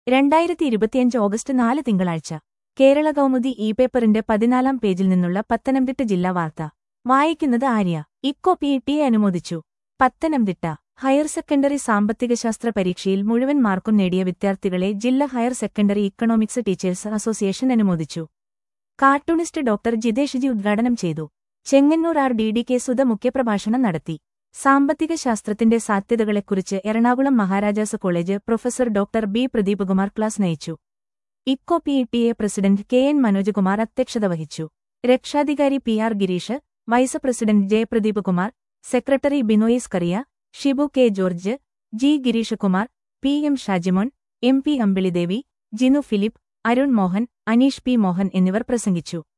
രണ്ടായിരത്തി ഇരുപത്തിയഞ്ച് ഓഗസ്റ്റ് നാല് തിങ്കളാഴ്ച കേരള കൗമുദി ഇ പേപ്പറിന്റെ പതിനാലാം പേജിൽ നിന്നുള്ള പത്തനംതിട്ട ജില്ലാ വാർത്ത വായിക്കുന്നത് Arya eco P T A അനുമോദിച്ചു പത്തനംതിട്ട ഹയർ സെക്കൻഡറി സാമ്പത്തികശാസ്ത്ര പരീക്ഷയിൽ മുഴുവൻ മാർക്കും നേടിയ വിദ്യാർത്ഥികളെ ജില്ലാ higher secondary economics teachers association അനുമോദിച്ചു കാർട്ടൂണിസ്റ്റ് ഡോക്ടർ ജിതേഷ് ജി ഉദ്ഘാടനം ചെയ്തു Chengannur R D D K Sudha മുഖ്യപ്രഭാഷണം നടത്തി സാമ്പത്തിക ശാസ്ത്രത്തിന്റെ സാധ്യതകളെക്കുറിച്ച് Ernakulam Maharajas college professor doctor B Pradeepkumar class നയിച്ചു eco P T A president K N Manojkumar അധ്യക്ഷത വഹിച്ചു രക്ഷാധികാരി P R Girish vice president Jayapradeep Kumar secretary Binoys Kariya Shibu K George G Gireeshkumar P M Shajimon M P Ambilidevi Jinu Philip Arun Mohan Aneesh P Mohan എന്നിവർ പ്രസംഗിച്ചു